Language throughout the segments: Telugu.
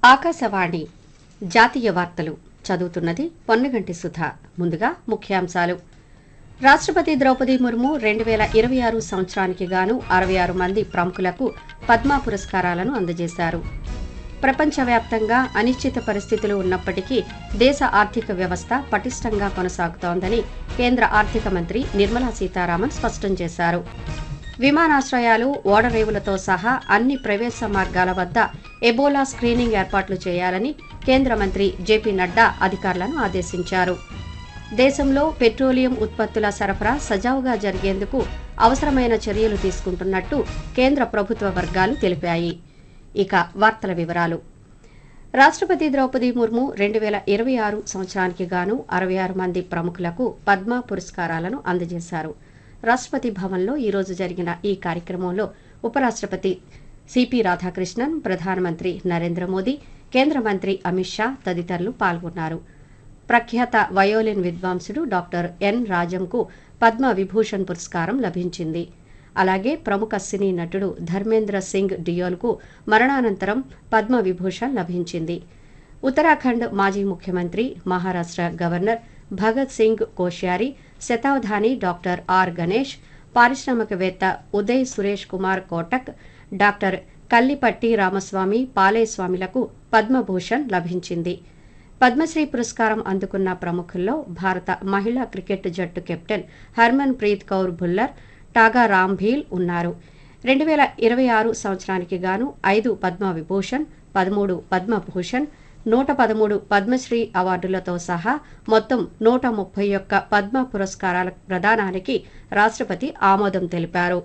ఆకాశవాణి జాతీయ వార్తలు చదువుతున్నది పొన్నగంటి సుధ ముందుగా ముఖ్యాంశాలు రాష్ట్రపతి ద్రౌపది ముర్ము రెండు వేల ఇరవై ఆరు సంవత్సరానికి గాను అరవై ఆరు మంది ప్రముఖులకు పద్మ పురస్కారాలను అందజేశారు ప్రపంచవ్యాప్తంగా అనిశ్చిత పరిస్థితులు ఉన్నప్పటికీ దేశ ఆర్థిక వ్యవస్థ పటిష్టంగా కొనసాగుతోందని కేంద్ర ఆర్థిక మంత్రి నిర్మలా సీతారామన్ స్పష్టం చేశారు విమానాశ్రయాలు ఓడరేవులతో సహా అన్ని ప్రవేశ మార్గాల వద్ద ఎబోలా స్క్రీనింగ్ ఏర్పాట్లు చేయాలని కేంద్ర మంత్రి జేపీ నడ్డా అధికారులను ఆదేశించారు దేశంలో పెట్రోలియం ఉత్పత్తుల సరఫరా సజావుగా జరిగేందుకు అవసరమైన చర్యలు తీసుకుంటున్నట్టు కేంద్ర ప్రభుత్వ వర్గాలు తెలిపాయి ఇక వార్తల వివరాలు రాష్ట్రపతి ద్రౌపది ముర్ము రెండు వేల ఇరవై ఆరు సంవత్సరానికి గాను అరవై ఆరు మంది ప్రముఖులకు పద్మ పురస్కారాలను అందజేశారు రాష్ట్రపతి భవన్లో ఈరోజు జరిగిన ఈ కార్యక్రమంలో ఉపరాష్ట్రపతి సిపి రాధాకృష్ణన్ ప్రధానమంత్రి నరేంద్ర మోదీ కేంద్ర మంత్రి అమిత్ షా తదితరులు పాల్గొన్నారు ప్రఖ్యాత వయోలిన్ విద్వాంసుడు డాక్టర్ ఎన్ రాజంకు పద్మ విభూషణ్ పురస్కారం లభించింది అలాగే ప్రముఖ సినీ నటుడు ధర్మేంద్ర సింగ్ డియోల్కు మరణానంతరం పద్మ విభూషణ్ లభించింది ఉత్తరాఖండ్ మాజీ ముఖ్యమంత్రి మహారాష్ట్ర గవర్నర్ భగత్ సింగ్ కోశ్యారి శతావధాని డాక్టర్ ఆర్ గణేష్ పారిశ్రామికవేత్త ఉదయ్ సురేష్ కుమార్ కోటక్ డాక్టర్ కల్లిపట్టి రామస్వామి పాలేస్వామిలకు పద్మభూషణ్ లభించింది పద్మశ్రీ పురస్కారం అందుకున్న ప్రముఖుల్లో భారత మహిళా క్రికెట్ జట్టు కెప్టెన్ హర్మన్ ప్రీత్ కౌర్ భుల్లర్ టాగా రాంభీల్ ఉన్నారు రెండు వేల ఇరవై ఆరు సంవత్సరానికి గాను ఐదు పద్మ విభూషణ్ పదమూడు పద్మభూషణ్ నూట పదమూడు పద్మశ్రీ అవార్డులతో సహా మొత్తం నూట ముప్పై ఒక్క పద్మ పురస్కారాల ప్రదానానికి రాష్ట్రపతి ఆమోదం తెలిపారు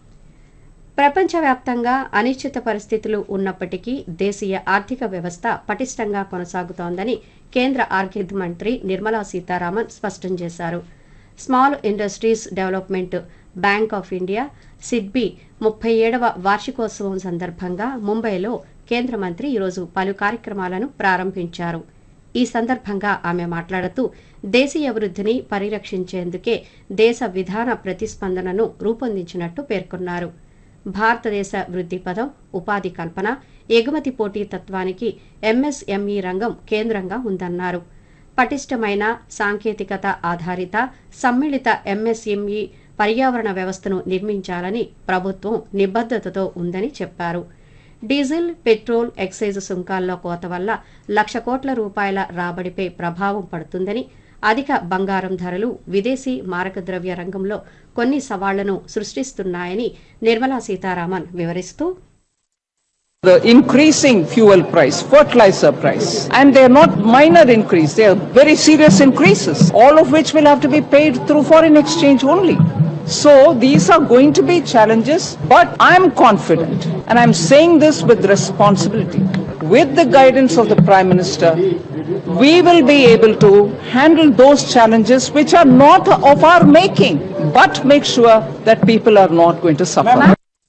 ప్రపంచవ్యాప్తంగా అనిశ్చిత పరిస్థితులు ఉన్నప్పటికీ దేశీయ ఆర్థిక వ్యవస్థ పటిష్టంగా కొనసాగుతోందని కేంద్ర ఆర్థిక మంత్రి నిర్మలా సీతారామన్ స్పష్టం చేశారు small industries development bank of India SIDBI ముప్పై ఏడవ వార్షికోత్సవం సందర్భంగా ముంబైలో కేంద్ర మంత్రి ఈరోజు పలు కార్యక్రమాలను ప్రారంభించారు ఈ సందర్భంగా ఆమె మాట్లాడుతూ దేశీయ వృద్ధిని పరిరక్షించేందుకే దేశ విధాన ప్రతిస్పందనను రూపొందించినట్టు పేర్కొన్నారు భారతదేశ వృద్ధి పదం ఉపాధి కల్పన ఎగుమతి పోటీ తత్వానికి ఎంఎస్ఎంఈ రంగం కేంద్రంగా ఉందన్నారు పటిష్టమైన సాంకేతికత ఆధారిత సమ్మిళిత ఎంఎస్ఎంఈ పర్యావరణ వ్యవస్థను నిర్మించాలని ప్రభుత్వం నిబద్ధతతో ఉందని చెప్పారు డీజిల్ పెట్రోల్ ఎక్సైజ్ సుంకాల్లో కోత వల్ల లక్ష కోట్ల రూపాయల రాబడిపై ప్రభావం పడుతుందని అధిక బంగారం ధరలు విదేశీ మారకద్రవ్య రంగంలో కొన్ని సవాళ్లను సృష్టిస్తున్నాయని నిర్మలా సీతారామన్ వివరిస్తూ the increasing fuel price, fertilizer price, and they are not minor increase, they are very serious increases, all of which will have to be paid through foreign exchange only. So these are going to be challenges, but I'm confident, and I'm saying this with responsibility, with the guidance of the Prime Minister, we will be able to handle those challenges which are not of our making, but make sure that people are not going to suffer.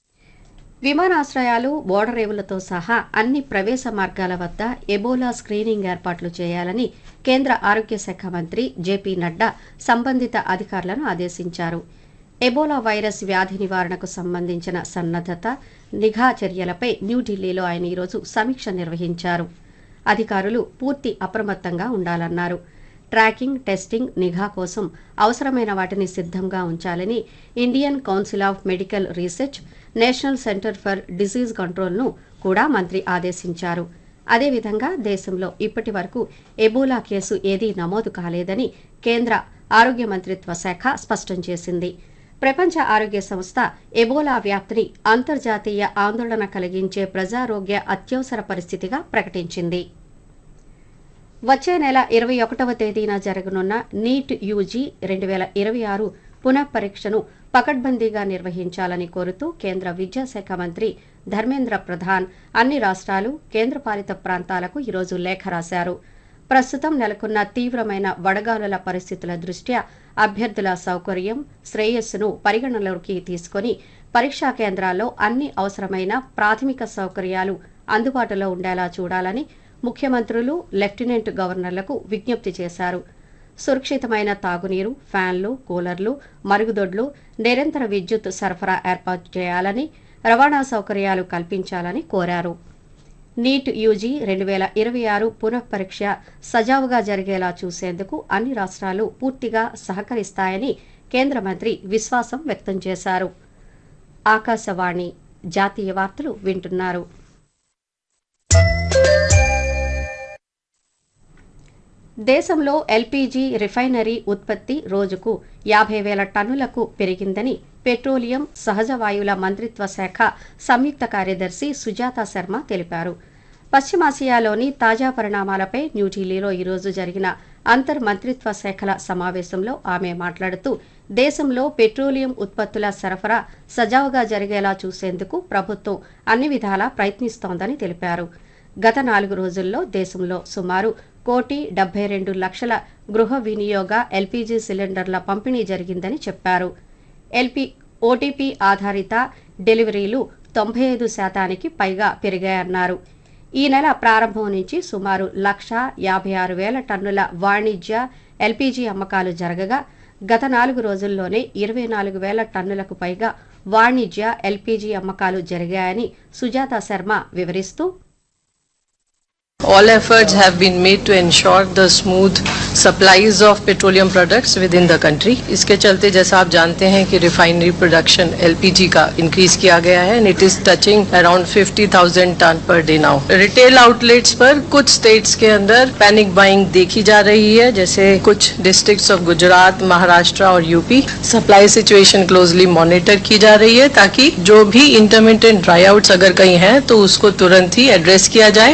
విమానాశ్రయాలు ఓడరేవులతో సహా అన్ని ప్రవేశ మార్గాల వద్ద ఎబోలా స్క్రీనింగ్ ఏర్పాట్లు చేయాలని కేంద్ర ఆరోగ్య శాఖ మంత్రి జేపీ నడ్డా సంబంధిత అధికారులను ఆదేశించారు ఎబోలా వైరస్ వ్యాధి నివారణకు సంబంధించిన సన్నద్దత నిఘా చర్యలపై న్యూఢిల్లీలో ఆయన ఈరోజు సమీక్ష నిర్వహించారు అధికారులు పూర్తి అప్రమత్తంగా ఉండాలన్నారు ట్రాకింగ్ టెస్టింగ్ నిఘా కోసం అవసరమైన వాటిని సిద్ధంగా ఉంచాలని Indian council of medical research national centre for disease కంట్రోల్ను కూడా మంత్రి ఆదేశించారు అదేవిధంగా దేశంలో ఇప్పటి వరకు ఎబోలా కేసు ఏదీ నమోదు కాలేదని కేంద్ర ఆరోగ్య మంత్రిత్వ శాఖ స్పష్టం చేసింది ప్రపంచ ఆరోగ్య సంస్థ ఎబోలా వ్యాప్తిని అంతర్జాతీయ ఆందోళన కలిగించే ప్రజారోగ్య అత్యవసర పరిస్థితిగా ప్రకటించింది వచ్చే నెల ఇరవై ఒకటవ తేదీన జరగనున్న నీట్ యూజీ రెండు వేల ఇరవై ఆరు పునః పరీక్షను పకడ్బందీగా నిర్వహించాలని కోరుతూ కేంద్ర విద్యాశాఖ మంత్రి ధర్మేంద్ర ప్రధాన్ అన్ని రాష్ట్రాలు కేంద్రపాలిత ప్రాంతాలకు ఈరోజు లేఖ రాశారు ప్రస్తుతం నెలకొన్న తీవ్రమైన వడగాలుల పరిస్థితుల దృష్ట్యా అభ్యర్థుల సౌకర్యం శ్రేయస్సును పరిగణనలోకి తీసుకొని పరీక్షా కేంద్రాల్లో అన్ని అవసరమైన ప్రాథమిక సౌకర్యాలు అందుబాటులో ఉండేలా చూడాలని ముఖ్యమంత్రులు లెఫ్టినెంట్ గవర్నర్లకు విజ్ఞప్తి చేశారు సురక్షితమైన తాగునీరు ఫ్యాన్లు కూలర్లు మరుగుదొడ్లు నిరంతర విద్యుత్ సరఫరా ఏర్పాటు చేయాలని రవాణా సౌకర్యాలు కల్పించాలని కోరారు నీట్ యూజీ రెండు వేల ఇరవై ఆరు పునఃపరీక్ష సజావుగా జరిగేలా చూసేందుకు అన్ని రాష్ట్రాలు పూర్తిగా సహకరిస్తాయని కేంద్ర మంత్రి విశ్వాసం వ్యక్తం చేశారు ఆకాశవాణి జాతీయ వార్తలు వింటున్నారు దేశంలో ఎల్పీజీ రిఫైనరీ ఉత్పత్తి రోజుకు యాభై వేల టన్నులకు పెరిగిందని పెట్రోలియం సహజ వాయువుల మంత్రిత్వ శాఖ సంయుక్త కార్యదర్శి సుజాత శర్మ తెలిపారు పశ్చిమాసియాలోని తాజా పరిణామాలపై న్యూఢిల్లీలో ఈరోజు జరిగిన అంతర్ మంత్రిత్వ శాఖల సమావేశంలో ఆమె మాట్లాడుతూ దేశంలో పెట్రోలియం ఉత్పత్తుల సరఫరా సజావుగా జరిగేలా చూసేందుకు ప్రభుత్వం అన్ని విధాలా ప్రయత్నిస్తోందని తెలిపారు గత నాలుగు రోజుల్లో దేశంలో సుమారు కోటి డెబ్బై రెండు లక్షల గృహ వినియోగ ఎల్పీజీ సిలిండర్ల పంపిణీ జరిగిందని చెప్పారు ఎల్పీ ఓటీపీ ఆధారిత డెలివరీలు తొంభై ఐదు శాతానికి పైగా పెరిగాయన్నారు ఈ నెల ప్రారంభం నుంచి సుమారు లక్ష యాభై ఆరు వేల టన్నుల వాణిజ్య ఎల్పీజీ అమ్మకాలు జరగగా గత నాలుగు రోజుల్లోనే ఇరవై నాలుగు వేల టన్నులకు పైగా వాణిజ్య ఎల్పీజీ అమ్మకాలు జరిగాయని సుజాత శర్మ వివరిస్తూ All efforts have been made to ensure the smooth supplies of petroleum products within the country. इसके चलते जैसा आप जानते हैं कि रिफाइनरी प्रोडक्शन एलपीजी का इंक्रीज किया गया है and it is touching around 50,000 tonne per day now retail outlets पर कुछ स्टेट्स के अंदर पैनिक बाइंग देखी जा रही है जैसे कुछ डिस्ट्रिक्ट्स ऑफ गुजरात महाराष्ट्र और UP supply situation closely monitor की जा रही है ताकि जो भी इंटरमीडियंट ड्राई आउट्स अगर कहीं हैं तो उसको तुरंत ही एड्रेस किया जाए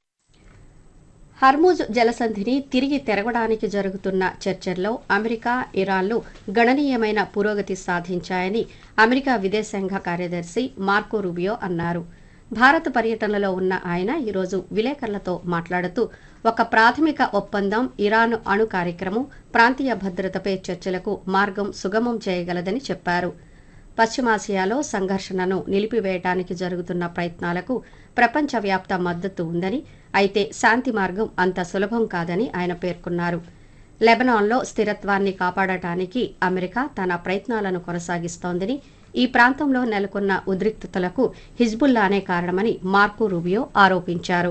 హర్ముజ్ జలసంధిని తిరిగి తెరవడానికి జరుగుతున్న చర్చల్లో అమెరికా ఇరాన్లు గణనీయమైన పురోగతి సాధించాయని అమెరికా విదేశాంగ కార్యదర్శి మార్కో రూబియో అన్నారు భారత్ పర్యటనలో ఉన్న ఆయన ఈరోజు విలేకరులతో మాట్లాడుతూ ఒక ప్రాథమిక ఒప్పందం ఇరాన్ అణు కార్యక్రమం ప్రాంతీయ భద్రతపై చర్చలకు మార్గం సుగమం చేయగలదని చెప్పారు పశ్చిమాసియాలో సంఘర్షణను నిలిపివేయడానికి జరుగుతున్న ప్రయత్నాలకు ప్రపంచవ్యాప్త మద్దతు ఉందని అయితే శాంతి మార్గం అంత సులభం కాదని ఆయన పేర్కొన్నారు లెబనాన్లో స్థిరత్వాన్ని కాపాడటానికి అమెరికా తన ప్రయత్నాలను కొనసాగిస్తోందని ఈ ప్రాంతంలో నెలకొన్న ఉద్రిక్తతలకు హిజ్బుల్లానే కారణమని మార్కో రూబియో ఆరోపించారు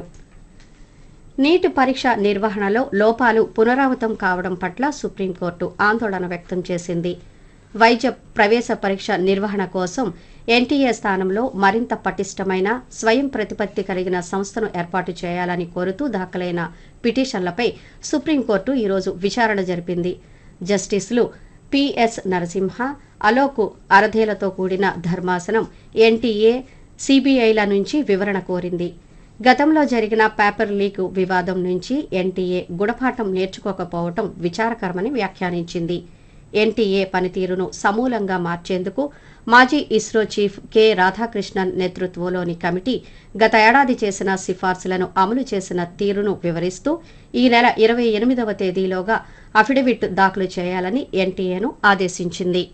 నీట్ పరీక్ష నిర్వహణలో లోపాలు పునరావృతం కావడం పట్ల సుప్రీంకోర్టు ఆందోళన వ్యక్తం చేసింది వైద్య ప్రవేశ పరీక్ష నిర్వహణ కోసం ఎన్టీఏ స్థానంలో మరింత పటిష్టమైన స్వయం ప్రతిపత్తి కలిగిన సంస్థను ఏర్పాటు చేయాలని కోరుతూ దాఖలైన పిటిషన్లపై సుప్రీంకోర్టు ఈరోజు విచారణ జరిపింది జస్టిస్లు పిఎస్ నరసింహ అలోక్ అరధేలతో కూడిన ధర్మాసనం ఎన్టీఏ సిబిఐల నుంచి వివరణ కోరింది గతంలో జరిగిన పేపర్ లీక్ వివాదం నుంచి ఎన్టీఏ గుణపాఠం నేర్చుకోకపోవటం విచారకరమని వ్యాఖ్యానించింది ఎన్టీఏ పనితీరును సమూలంగా మార్చేందుకు మాజీ ఇస్రో చీఫ్ కె రాధాకృష్ణన్ నేతృత్వంలోని కమిటీ గత ఏడాది చేసిన సిఫార్సులను అమలు చేసిన తీరును వివరిస్తూ ఈ నెల ఇరవై ఎనిమిదవ తేదీలోగా అఫిడవిట్ దాఖలు చేయాలని ఎన్టీఏను ఆదేశించింది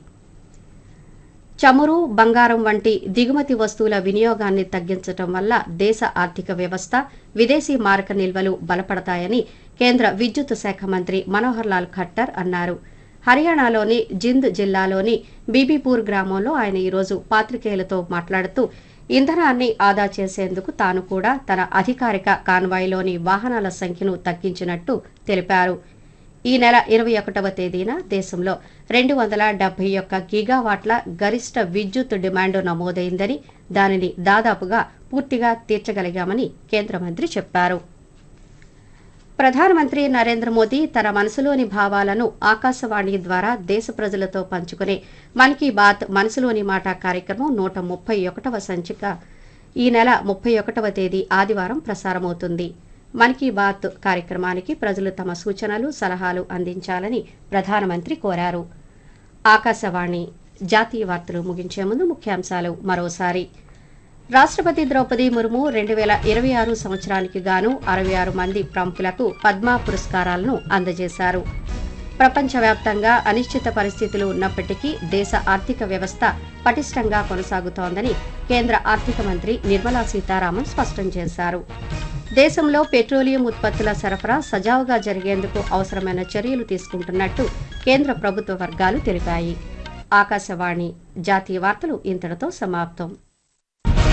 చమురు బంగారం వంటి దిగుమతి వస్తువుల వినియోగాన్ని తగ్గించడం వల్ల దేశ ఆర్థిక వ్యవస్థ విదేశీ మారక నిల్వలు బలపడతాయని కేంద్ర విద్యుత్ శాఖ మంత్రి మనోహర్ లాల్ ఖట్టర్ అన్నారు హర్యానాలోని జింద్ జిల్లాలోని బీబీపూర్ గ్రామంలో ఆయన ఈరోజు పాత్రికేయులతో మాట్లాడుతూ ఇంధనాన్ని ఆదా చేసేందుకు తాను కూడా తన అధికారిక కాన్వాయ్లోని వాహనాల సంఖ్యను తగ్గించినట్టు తెలిపారు ఈ నెల ఇరవై ఒకటవ తేదీన దేశంలో రెండు వందల డెబ్బై ఒక్క గిగావాట్ల గరిష్ట విద్యుత్ డిమాండ్ నమోదైందని దానిని దాదాపుగా పూర్తిగా తీర్చగలిగామని కేంద్ర మంత్రి చెప్పారు ప్రధానమంత్రి నరేంద్ర మోదీ తన మనసులోని భావాలను ఆకాశవాణి ద్వారా దేశ ప్రజలతో పంచుకునే మన్ కీ బాత్ మనసులోని మాట కార్యక్రమం నూట ముప్పై ఒకటవ సంచిక ఈ నెల ముప్పై ఒకటవ తేదీ ఆదివారం ప్రసారమవుతుంది మన్ కీ బాత్ కార్యక్రమానికి ప్రజలు తమ సూచనలు సలహాలు అందించాలని ప్రధానమంత్రి కోరారు ఆకాశవాణి జాతీయ వార్తలు ముగించే ముందు ముఖ్యాంశాలు మరోసారి రాష్ట్రపతి ద్రౌపది ముర్ము రెండు వేల ఇరవై ఆరు సంవత్సరానికి గాను అరవై ఆరు మంది ప్రముఖులకు పద్మ పురస్కారాలను అందజేశారు ప్రపంచవ్యాప్తంగా అనిశ్చిత పరిస్థితులు ఉన్నప్పటికీ దేశ ఆర్థిక వ్యవస్థ పటిష్టంగా కొనసాగుతోందని కేంద్ర ఆర్థిక మంత్రి నిర్మలా సీతారామన్ స్పష్టం చేశారు దేశంలో పెట్రోలియం ఉత్పత్తుల సరఫరా సజావుగా జరిగేందుకు అవసరమైన చర్యలు తీసుకుంటున్నట్టు కేంద్ర ప్రభుత్వ వర్గాలు తెలిపాయి ఆకాశవాణి జాతీయ వార్తలు ఇంతటితో సమాప్తం